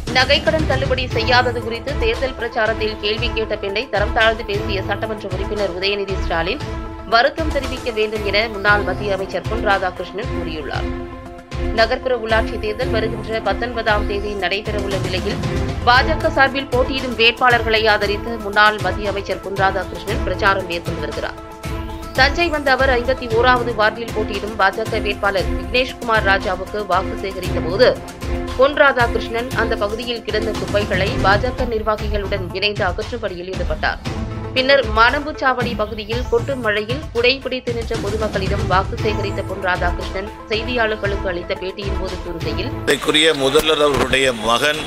நகைக்கடன் தள்ளுபடி செய்யாதது குறித்து தேர்தல் பிரச்சாரத்தில் கேள்வி கேட்ட பெண்ணை தரம் தாழ்ந்து பேசிய சட்டமன்ற உறுப்பினர் உதயநிதி ஸ்டாலின் வருத்தம் தெரிவிக்க வேண்டும் என முன்னாள் மத்திய அமைச்சர் பொன் ராதாகிருஷ்ணன் கூறியுள்ளார் நகர்ப்புற உள்ளாட்சி தேர்தல் வருகின்ற பத்தொன்பதாம் தேதி நடைபெறவுள்ள நிலையில் பாஜக சார்பில் போட்டியிடும் வேட்பாளர்களை ஆதரித்து முன்னாள் மத்திய அமைச்சர் பொன் ராதாகிருஷ்ணன் பிரச்சாரம் மேற்கொண்டு வருகிறார் தஞ்சை வந்த அவர் ஐம்பத்தி ஓராவது வார்டில் போட்டியிடும் பாஜக வேட்பாளர் விக்னேஷ்குமார் ராஜாவுக்கு வாக்கு சேகரித்த போது பொன் ராதாகிருஷ்ணன் அந்த பகுதியில் கிடந்த குப்பைகளை பாஜக நிர்வாகிகளுடன் இணைந்து அகற்றும் பணியில் ஈடுபட்டார் பின்னர் மானம்புச்சாவடி பகுதியில் கொட்டும் மழையில் குடை பிடித்து நின்ற பொதுமக்களிடம் வாக்கு சேகரித்த பொன் ராதாகிருஷ்ணன் செய்தியாளர்களுக்கு அளித்த பேட்டியின் போது கூறுகையில் இதற்குரிய முதல்வர் அவருடைய மகன்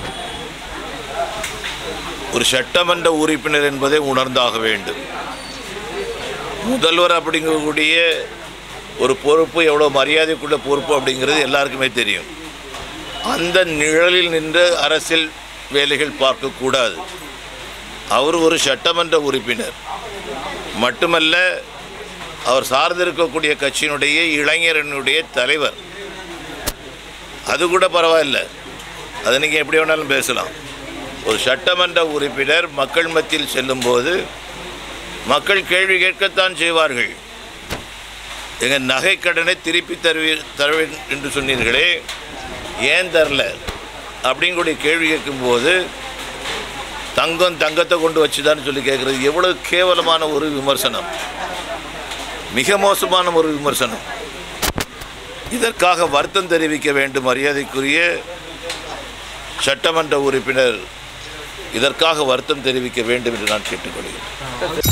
ஒரு சட்டமன்ற உறுப்பினர் என்பதை உணர்ந்தாக வேண்டும் முதல்வர் அப்படிங்கக்கூடிய ஒரு பொறுப்பு எவ்வளோ மரியாதைக்குள்ள பொறுப்பு அப்படிங்கிறது எல்லாருக்குமே தெரியும் அந்த நிழலில் நின்று அரசியல் வேலைகள் பார்க்கக்கூடாது அவர் ஒரு சட்டமன்ற உறுப்பினர் மட்டுமல்ல அவர் சார்ந்திருக்கக்கூடிய கட்சியினுடைய இளைஞரனுடைய தலைவர் அது கூட பரவாயில்ல அது நீங்கள் எப்படி வேணாலும் பேசலாம் ஒரு சட்டமன்ற உறுப்பினர் மக்கள் மத்தியில் செல்லும்போது மக்கள் கேள்வி கேட்கத்தான் செய்வார்கள் எங்கள் நகைக்கடனை திருப்பி தருவீர் தருவேன் என்று சொன்னீர்களே ஏன் தரல அப்படிங்கூடிய கேள்வி கேட்கும்போது தங்கம் தங்கத்தை கொண்டு வச்சுதான்னு சொல்லி கேட்குறது எவ்வளவு கேவலமான ஒரு விமர்சனம் மிக மோசமான ஒரு விமர்சனம் இதற்காக வருத்தம் தெரிவிக்க வேண்டும் மரியாதைக்குரிய சட்டமன்ற உறுப்பினர் இதற்காக வருத்தம் தெரிவிக்க வேண்டும் என்று நான் கேட்டுக்கொள்கிறேன்